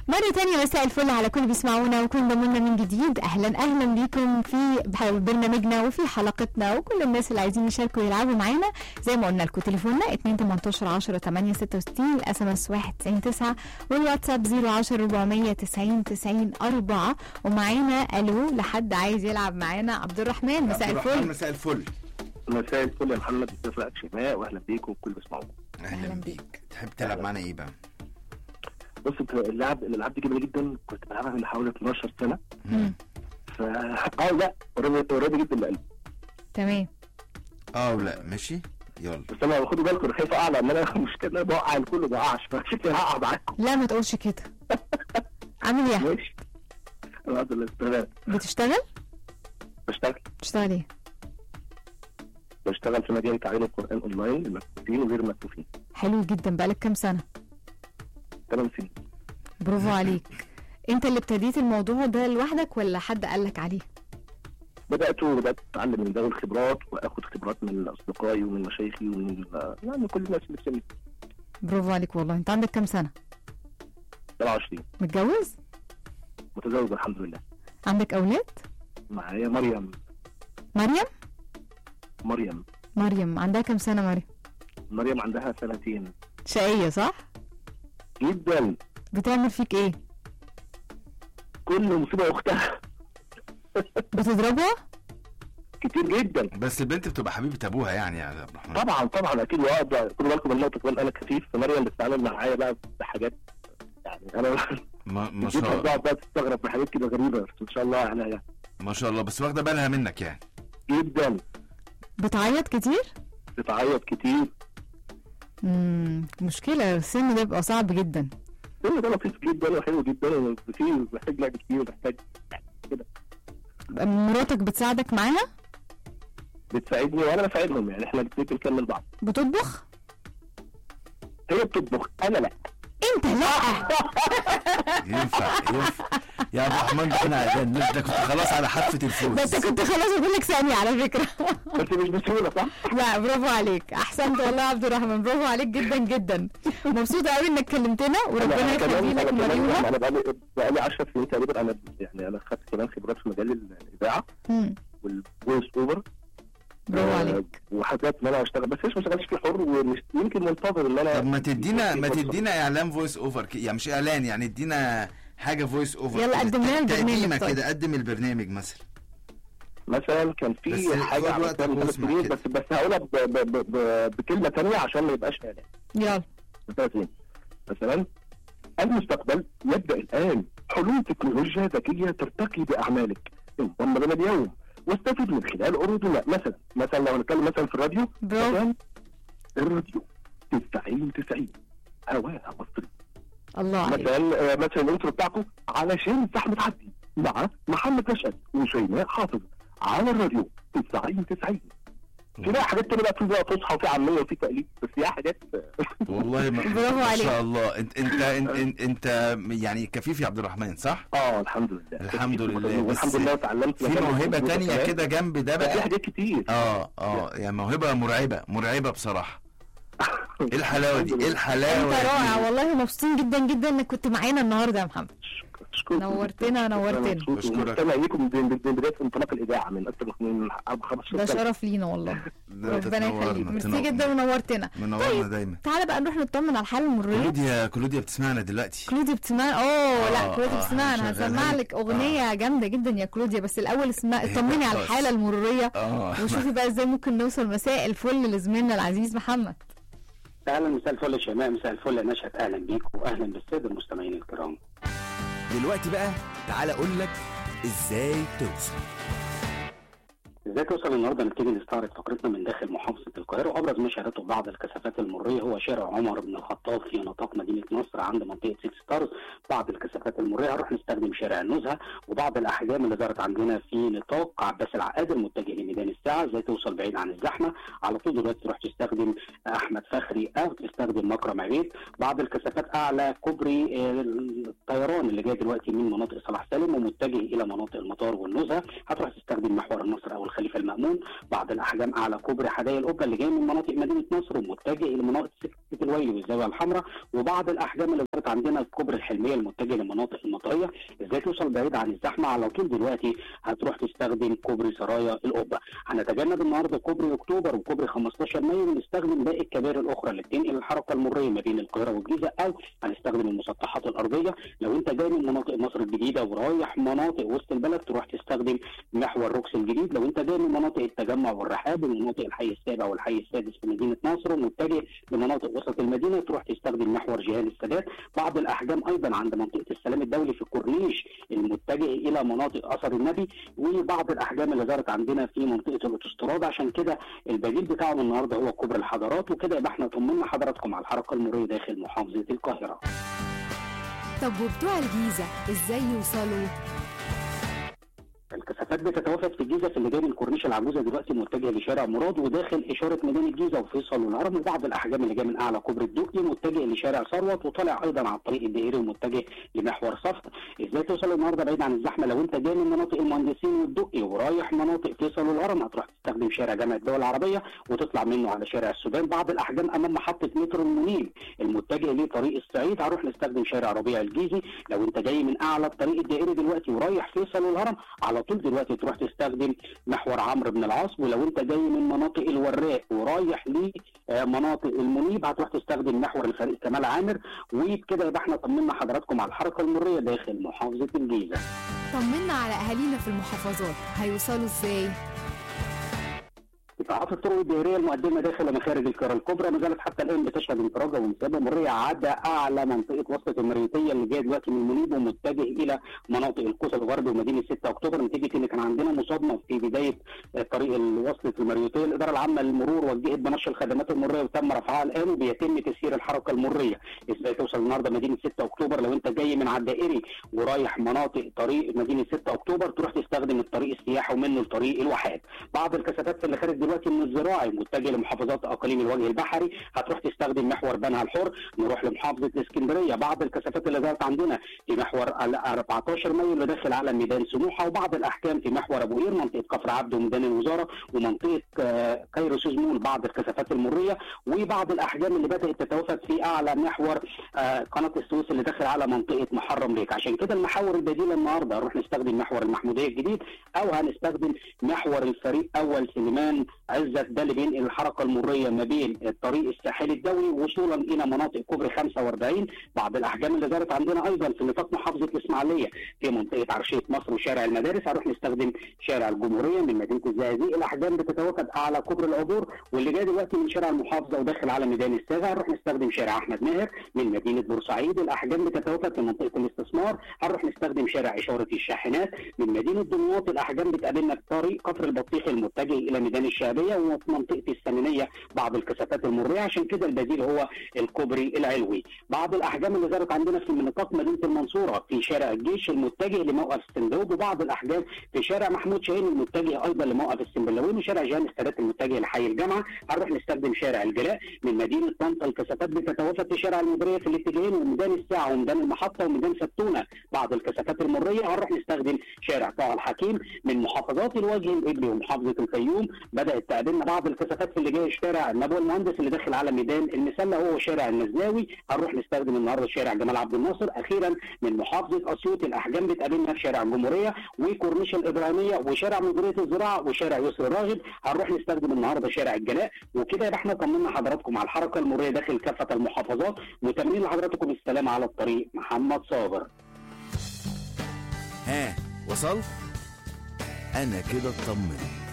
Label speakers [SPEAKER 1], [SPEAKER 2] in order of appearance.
[SPEAKER 1] مرة تانية مساء الفل على كل بيسمعونا وكل ضمنا من جديد أهلا أهلا بيكم في برنامجنا وفي حلقتنا وكل الناس اللي عايزين يشاركوا ويلعبوا معانا زي ما قلنا لكم تليفوننا 2 18 10 8 66 الاس ام اس 1 90 9 والواتساب 010 490 90 4 ومعانا الو لحد عايز يلعب معانا عبد الرحمن مساء
[SPEAKER 2] عبد الرحمن،
[SPEAKER 1] الفل
[SPEAKER 2] مساء الفل
[SPEAKER 3] مساء الفل يا محمد استاذ شيماء واهلا بيكم وكل بيسمعونا
[SPEAKER 1] أهلاً
[SPEAKER 2] اهلا بيك تحب تلعب معانا ايه بقى؟
[SPEAKER 3] بص انت اللعب الالعاب دي جميله جدا كنت بلعبها من حوالي 12 سنه
[SPEAKER 1] مم.
[SPEAKER 3] ف اه لا قريبه قريبه جدا لقلبي
[SPEAKER 1] تمام
[SPEAKER 2] اه ولا ماشي يلا
[SPEAKER 3] بس انا خدوا بالكم انا خايف اقع لان انا المشكله ان انا بوقع الكل ما بقعش فشكلي هقع معاكم
[SPEAKER 1] لا ما تقولش كده عامل ايه يا أحمد؟
[SPEAKER 3] ماشي الحمد لله تمام
[SPEAKER 1] بتشتغل؟
[SPEAKER 3] بشتغل
[SPEAKER 1] بتشتغل ايه؟
[SPEAKER 3] بشتغل في مجال تعليم القران اونلاين للمكفوفين وغير المكفوفين
[SPEAKER 1] حلو جدا بقالك كام سنة؟
[SPEAKER 3] 8 سنين
[SPEAKER 1] برافو عليك انت اللي ابتديت الموضوع ده لوحدك ولا حد قالك عليه؟
[SPEAKER 3] بدات وبدات اتعلم من ذوي الخبرات واخد خبرات من اصدقائي ومن مشايخي ومن يعني من كل الناس اللي في سني
[SPEAKER 1] برافو عليك والله انت عندك كام سنة؟
[SPEAKER 3] 27
[SPEAKER 1] متجوز؟
[SPEAKER 3] متزوج الحمد لله
[SPEAKER 1] عندك اولاد؟
[SPEAKER 3] معايا مريم
[SPEAKER 1] مريم؟
[SPEAKER 3] مريم
[SPEAKER 1] مريم عندها كام سنة مريم؟
[SPEAKER 3] مريم عندها سنتين
[SPEAKER 1] شقية صح؟
[SPEAKER 3] جدا
[SPEAKER 1] بتعمل فيك ايه؟
[SPEAKER 3] كل مصيبه اختها
[SPEAKER 1] بتضربها؟
[SPEAKER 3] كتير جدا
[SPEAKER 2] بس البنت بتبقى حبيبه ابوها يعني يا عبد الرحمن
[SPEAKER 3] طبعا طبعا اكيد وأقعد خدوا بالكم من النقطه كمان انا كفيف فمريم بتتعامل معايا بقى بحاجات يعني انا
[SPEAKER 2] ما, ما
[SPEAKER 3] جيت
[SPEAKER 2] شاء
[SPEAKER 3] بقعد بقى تستغرب بحاجات كده غريبه بس ان شاء الله يعني يعني
[SPEAKER 2] ما شاء الله بس واخده بالها منك يعني
[SPEAKER 3] جدا
[SPEAKER 1] بتعيط كتير؟
[SPEAKER 3] بتعيط كتير
[SPEAKER 1] امم مشكلة السن ده بيبقى صعب جدا
[SPEAKER 3] كل ده لطيف جدا وحلو جدا وكتير محتاج لعب كتير ومحتاج
[SPEAKER 1] مراتك بتساعدك معاها؟
[SPEAKER 3] بتساعدني وانا بساعدهم يعني احنا الاثنين بنكمل بعض
[SPEAKER 1] بتطبخ؟
[SPEAKER 3] هي بتطبخ انا لا
[SPEAKER 1] انت لا
[SPEAKER 2] ينفع ينفع يا عبد الرحمن ده انا ده انت كنت خلاص على حافه
[SPEAKER 1] ده
[SPEAKER 2] الفوز
[SPEAKER 1] انت كنت خلاص اقول لك ثانية على فكرة
[SPEAKER 3] بس مش بسهوله صح؟
[SPEAKER 1] لا برافو عليك احسنت والله يا عبد الرحمن برافو عليك جدا جدا مبسوطة قوي انك كلمتنا وربنا
[SPEAKER 3] أنا كمان-
[SPEAKER 1] يخلي لك
[SPEAKER 3] أنا كمان-
[SPEAKER 1] مريوها
[SPEAKER 3] انا بقالي بقالي 10 سنين تقريبا انا يعني انا خدت كمان خبرات في مجال الاذاعه
[SPEAKER 1] مم.
[SPEAKER 3] والفويس اوفر
[SPEAKER 1] برافو
[SPEAKER 3] آه،
[SPEAKER 1] عليك
[SPEAKER 3] وحاجات ان انا اشتغل بس لسه ما اشتغلتش في حر ومش يمكن منتظر ان انا
[SPEAKER 2] طب ما تدينا ما
[SPEAKER 3] فرصة.
[SPEAKER 2] تدينا اعلان فويس اوفر ك- يعني مش اعلان يعني ادينا حاجه فويس اوفر
[SPEAKER 1] يلا
[SPEAKER 2] كده.
[SPEAKER 1] قدم لنا البرنامج
[SPEAKER 2] تقديمة
[SPEAKER 1] طيب.
[SPEAKER 2] كده قدم البرنامج مثلا
[SPEAKER 3] مثلا كان
[SPEAKER 2] بس
[SPEAKER 3] في حاجه
[SPEAKER 2] خد
[SPEAKER 3] عملتها
[SPEAKER 2] وقتك
[SPEAKER 3] من ثلاث
[SPEAKER 2] واسمع
[SPEAKER 3] سنين
[SPEAKER 2] كده.
[SPEAKER 3] بس بس هقولها ب- ب- ب- ب- بكلمه ثانيه عشان ما يبقاش اعلان
[SPEAKER 1] يلا
[SPEAKER 3] ثلاث سنين مثلا المستقبل يبدا الان حلول تكنولوجيا ذكيه ترتقي باعمالك انضم لنا اليوم واستفد من خلال عروضنا مثلا مثلا لو هنتكلم مثلا في الراديو
[SPEAKER 1] برافو
[SPEAKER 3] مثلا الراديو 90 90 هواها مصري
[SPEAKER 1] الله عليك
[SPEAKER 3] مثلا آه، مثلا الانترو بتاعكم علشان زحمه تعدي مع محمد نشأت وشيماء حافظ على الراديو 90 90 في بقى حاجات تانية بقى في بقى فصحى وفي عاميه وفي تقليد بس هي حاجات
[SPEAKER 2] والله ما,
[SPEAKER 1] برافو
[SPEAKER 2] ما
[SPEAKER 1] عليك.
[SPEAKER 2] شاء الله انت انت انت, انت, انت يعني كفيف يا عبد الرحمن صح؟
[SPEAKER 3] اه الحمد لله
[SPEAKER 2] الحمد لله، بس
[SPEAKER 3] والحمد لله اتعلمت
[SPEAKER 2] في
[SPEAKER 3] مكان
[SPEAKER 2] موهبه
[SPEAKER 3] مظبوط
[SPEAKER 2] تانية
[SPEAKER 3] كمان.
[SPEAKER 2] كده جنب ده
[SPEAKER 3] في
[SPEAKER 2] بقى
[SPEAKER 3] حاجات كتير
[SPEAKER 2] اه اه يعني موهبه مرعبه مرعبه بصراحه ايه الحلاوه دي ايه الحلاوه
[SPEAKER 1] انت
[SPEAKER 2] دي؟
[SPEAKER 1] رائع والله مبسوطين جدا جدا انك كنت معانا النهارده يا محمد
[SPEAKER 3] أشكرك.
[SPEAKER 1] نورتنا، نورتنا.
[SPEAKER 3] أنا مبسوط
[SPEAKER 2] أشكرك.
[SPEAKER 3] ومستمع ليكم من من بدايه انطلاق الاذاعه من اكثر من 15
[SPEAKER 1] ده
[SPEAKER 3] سنه
[SPEAKER 1] شرف لينا والله
[SPEAKER 2] ده أنت
[SPEAKER 1] ربنا
[SPEAKER 2] تنورنا،
[SPEAKER 1] يخليك ميرسي
[SPEAKER 2] تنور-
[SPEAKER 1] جدا ونورتنا
[SPEAKER 2] منورنا
[SPEAKER 1] طيب
[SPEAKER 2] دايما
[SPEAKER 1] تعالى بقى نروح نطمن على الحاله المروريه
[SPEAKER 2] كلوديا كلوديا بتسمعنا دلوقتي
[SPEAKER 1] كلوديا بتسمعنا اوه لا
[SPEAKER 2] آه،
[SPEAKER 1] كلوديا
[SPEAKER 2] آه،
[SPEAKER 1] بتسمعنا
[SPEAKER 2] هنشغلها
[SPEAKER 1] هسمع
[SPEAKER 2] لك.
[SPEAKER 1] لك اغنيه جامده جدا يا كلوديا بس الاول اسمع
[SPEAKER 2] إيه
[SPEAKER 1] اطمني
[SPEAKER 2] بقى
[SPEAKER 1] على
[SPEAKER 2] خلاص.
[SPEAKER 1] الحاله المروريه
[SPEAKER 2] اه
[SPEAKER 1] وشوفي بقى ازاي ممكن نوصل مساء الفل لزميلنا العزيز محمد
[SPEAKER 4] اهلا مساء الفل يا شيماء مساء الفل يا نشأت اهلا بيك واهلا بالساده المستمعين الكرام
[SPEAKER 5] دلوقتي بقى تعالى اقول لك ازاي توصل
[SPEAKER 4] ازاي توصل النهارده نبتدي نستعرض فقرتنا من داخل محافظه القاهره وابرز ما شهدته بعض الكثافات المريه هو شارع عمر بن الخطاب في نطاق مدينه نصر عند منطقه سيكس ستارز بعض الكثافات المريه هنروح نستخدم شارع النزهه وبعض الاحجام اللي ظهرت عندنا في نطاق عباس العقاد المتجه لميدان الساعه ازاي توصل بعيد عن الزحمه على طول دلوقتي تروح تستخدم احمد فخري او تستخدم مكرم عبيد بعض الكثافات اعلى كوبري آه، الطيران اللي جاي دلوقتي من مناطق صلاح سالم ومتجه الى مناطق المطار والنزهه هتروح تستخدم محور النصر او الخليفه المامون بعض الاحجام اعلى كوبري حدائق القبه اللي جاي من مناطق مدينه نصر ومتجه الى مناطق سكه الويل والزاويه الحمراء وبعض الاحجام اللي ظهرت عندنا في كوبري الحلميه المتجه لمناطق المطريه ازاي توصل بعيد عن الزحمه على طول دلوقتي هتروح تستخدم كوبري سرايا القبه هنتجنب النهارده كوبري اكتوبر وكوبري 15 مايو ونستخدم باقي الكباري الاخرى اللي بتنقل الحركه المريه ما بين القاهره والجيزه او هنستخدم المسطحات الارضيه لو انت جاي من مناطق مصر الجديده ورايح مناطق وسط البلد تروح تستخدم محور روكس الجديد لو انت جاي من مناطق التجمع والرحاب ومناطق الحي السابع والحي السادس في مدينه نصر ومتجه لمناطق وسط المدينه تروح تستخدم محور جهال السادات بعض الاحجام ايضا عند منطقه السلام الدولي في الكورنيش المتجه الى مناطق اثر النبي وبعض الاحجام اللي ظهرت عندنا في منطقه الاوتوستراد عشان كده البديل بتاعهم النهارده هو كوبري الحضارات وكده يبقى احنا طمنا حضراتكم على الحركه المروريه داخل محافظه القاهره
[SPEAKER 6] طب وبتوع الجيزة ازاي يوصلوا؟
[SPEAKER 4] الكثافات بتتوافد في الجيزه في اللي جاي من كورنيش العجوزه دلوقتي متجه لشارع مراد وداخل اشاره ميدان الجيزه وفيصل والهرم وبعض الاحجام اللي جاي من اعلى كوبري الدقي متجه لشارع ثروت وطالع ايضا على الطريق الدائري ومتجه لمحور صفت ازاي توصل النهارده بعيد عن الزحمه لو انت جاي من مناطق المهندسين والدقي ورايح مناطق فيصل والهرم هتروح تستخدم شارع جامعه الدول العربيه وتطلع منه على شارع السودان بعض الاحجام امام محطه مترو المنيب المتجه لطريق الصعيد هنروح نستخدم شارع ربيع الجيزي لو انت جاي من اعلى الطريق الدائري دلوقتي ورايح فيصل والهرم على طول دلوقتي تروح تستخدم محور عمرو بن العاص ولو انت جاي من مناطق الوراق ورايح لمناطق المنيب هتروح تستخدم محور الفريق كمال عامر وبكده يبقى احنا طمنا حضراتكم على الحركه المريه داخل محافظه الجيزه.
[SPEAKER 6] طمنا على اهالينا في المحافظات هيوصلوا ازاي؟
[SPEAKER 4] قطاعات الطرق الدائريه المقدمه داخل ومخارج القاهره الكبرى ما زالت حتى الان بتشهد انفراجه وانسابه مريه عدا اعلى منطقه وسط المريوطيه اللي جايه دلوقتي من المنيب ومتجه الى مناطق القوس الغربي ومدينه 6 اكتوبر نتيجه ان كان عندنا مصادمه في بدايه طريق الوصل في المريوطيه الاداره العامه للمرور وجهت بنشر الخدمات المريه وتم رفعها الان وبيتم تسيير الحركه المريه ازاي توصل النهارده مدينه 6 اكتوبر لو انت جاي من على الدائري ورايح مناطق طريق مدينه 6 اكتوبر تروح تستخدم الطريق السياحي ومنه الطريق الواحات بعض الكثافات اللي خارج دلوقتي من الزراعي متجه لمحافظات اقاليم الوجه البحري هتروح تستخدم محور بنها الحر نروح لمحافظه الاسكندريه بعض الكثافات اللي ظهرت عندنا في محور ال 14 مايو اللي داخل على ميدان سموحه وبعض الاحكام في محور ابو قير منطقه كفر عبده وميدان الوزاره ومنطقه آه، كايرو سوزمول بعض الكثافات المريه وبعض الاحجام اللي بدات تتوافد في اعلى محور آه، قناه السويس اللي داخل على منطقه محرم ليك عشان كده المحاور البديله النهارده هنروح نستخدم محور المحموديه الجديد او هنستخدم محور الفريق اول سليمان عزت ده اللي بينقل الحركه المريه ما بين الطريق الساحلي الدولي وصولا الى مناطق كوبري 45 بعض الاحجام اللي ظهرت عندنا ايضا في نطاق محافظه الاسماعيليه في منطقه عرشيه مصر وشارع المدارس هنروح نستخدم شارع الجمهوريه من مدينه الزقازيق الاحجام بتتوافد اعلى كوبري العبور واللي جاي دلوقتي من شارع المحافظه وداخل على ميدان الساغه هنروح نستخدم شارع احمد ماهر من مدينه بورسعيد الاحجام بتتوافد في منطقه الاستثمار هنروح نستخدم شارع اشاره الشاحنات من مدينه دمياط الاحجام بتقابلنا في طريق كفر البطيخ المتجه الى ميدان الشعبيه وفي منطقه السمنيه بعض الكثافات المريه عشان كده البديل هو الكوبري العلوي بعض الاحجام اللي ظهرت عندنا في نطاق مدينه المنصوره في شارع الجيش المتجه لموقف السندوب وبعض الاحجام في شارع محمود شاهين المتجه ايضا لموقف السنبلاوين وشارع جهان السادات المتجه لحي الجامعه هنروح نستخدم شارع الجلاء من مدينه طنطا الكثافات بتتوافد في شارع المديريه في الاتجاهين وميدان الساعه وميدان المحطه وميدان ستونه بعض الكثافات المريه هنروح نستخدم شارع طه الحكيم من محافظات الوجه الابلي ومحافظه الفيوم بدات تقابلنا بعض الكثافات في اللي جاي شارع النبوي المهندس اللي داخل على ميدان المسله هو شارع النزلاوي هنروح نستخدم النهارده شارع جمال عبد الناصر اخيرا من محافظه اسيوط الاحجام بتقابلنا في شارع الجمهوريه وكورنيش الابراهيميه وشارع مديريه الزراعه وشارع يسر الراغب هنروح نستخدم النهارده شارع الجلاء وكده يبقى احنا طمنا حضراتكم على الحركه المريه داخل كافه المحافظات متمنين لحضراتكم السلامه على الطريق محمد صابر
[SPEAKER 5] ها وصلت انا كده اطمنت